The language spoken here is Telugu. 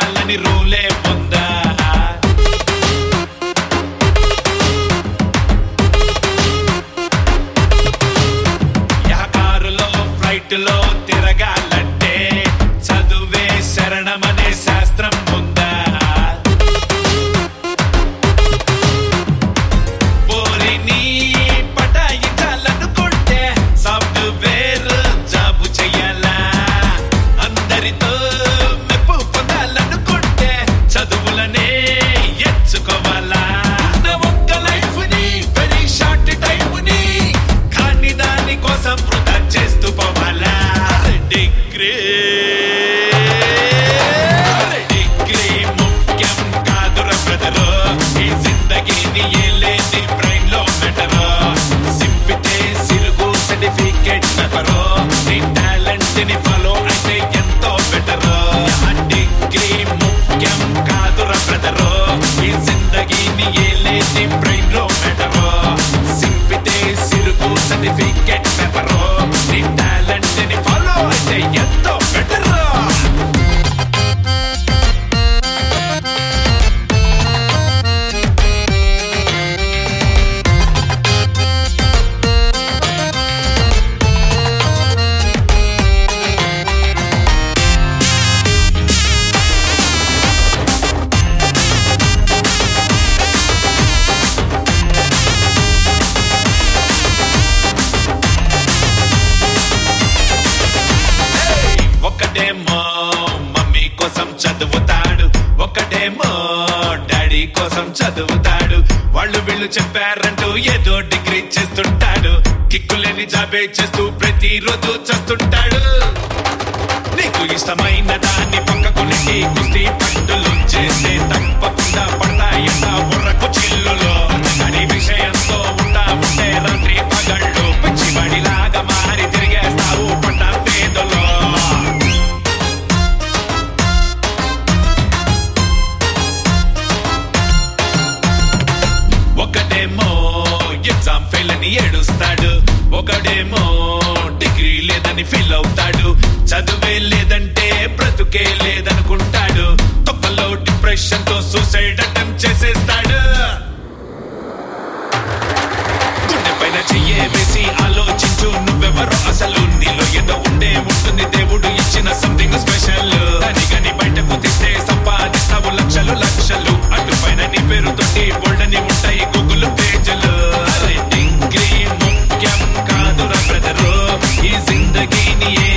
ఉండాలని రూలే ఉందా యా కారులో ఫ్లైట్ లో తిరగాలంటే చదువే శరణమనే శాస్త్రం ఉందా పోరిని పటాయించాలనుకుంటే సాఫ్ట్వేర్ జాబు చెయ్యాలా అందరితో మెప్పు పొందాలనుకుంటే చదువులనే ఎంచుకోవాలా ఉన్న ఒక్క లైఫ్ ని వెరీ షార్ట్ టైం ని కానీ దాని కోసం వృధా చేస్తూ పోవాలా డిగ్రీ డిగ్రీ ముఖ్యం కాదురా బ్రదరు ఈ జిందగీని ఏలేని బ్రెయిన్ లో బెటరు సింపితే సిరుగు సర్టిఫికెట్ నెవరు నీ టాలెంట్ ని ఫాలో అయితే ఎంతో బెటరు డిగ్రీ ముఖ్యం కాదురా బ్రదరు ఈ జిందగీని ఏలేని బ్రెయిన్ లో బెటరు సింపితే సిరుగు సర్టిఫికెట్ నెవరు నీ టాలెంట్ ని ఫాలో అయితే ఎంతో బెటరు ఒకటేమో మమ్మీ కోసం చదువుతాడు ఒకటేమో డాడీ కోసం చదువుతాడు వాళ్ళు వీళ్ళు చెప్పారంటూ ఏదో డిగ్రీ చేస్తుంటాడు కిక్కులేని జాబే చేస్తూ ప్రతిరోజు చేస్తుంటాడు నీకు ఇష్టమైన దాన్ని పక్కకు నెట్టి కుస్తీ పండులు చేస్తే తప్పకుండా పడతాయంట బుర్రకు చిల్లులో అని విషయంతో ఉంటా ఉంటే రాత్రి పగళ్ళు పిచ్చివాడిలాగా మారి తిరిగేస్తావు పట్ట పేదలో ఒకటేమో ఎగ్జామ్ ఫెయిల్ అని ఏడుస్తాడు ఒకడేమో డిగ్రీ లేదని ఫీల్ అవుతాడు చదువే లేదంటే బ్రతుకే లేదనుకుంటాడు తొక్కలో డిప్రెషన్ తో సూసైడ్ అటెంప్ట్ చేసేస్తాడు గుండె పైన చెయ్యే వేసి ఆలోచించు నువ్వెవరో అసలు నీలో ఏదో ఉండే ఉంటుంది దేవుడు ఇచ్చిన సంథింగ్ స్పెషల్ అని కానీ బయటకు తీస్తే సంపాదిస్తావు లక్షలు లక్షలు అటు పైన నీ పేరుతోటి బోల్డని ఉంటాయి గూగుల్ పేజీలు అరే డిగ్రీ ముఖ్యం కాదురా బ్రదరు ఈ జిందగీని ఏ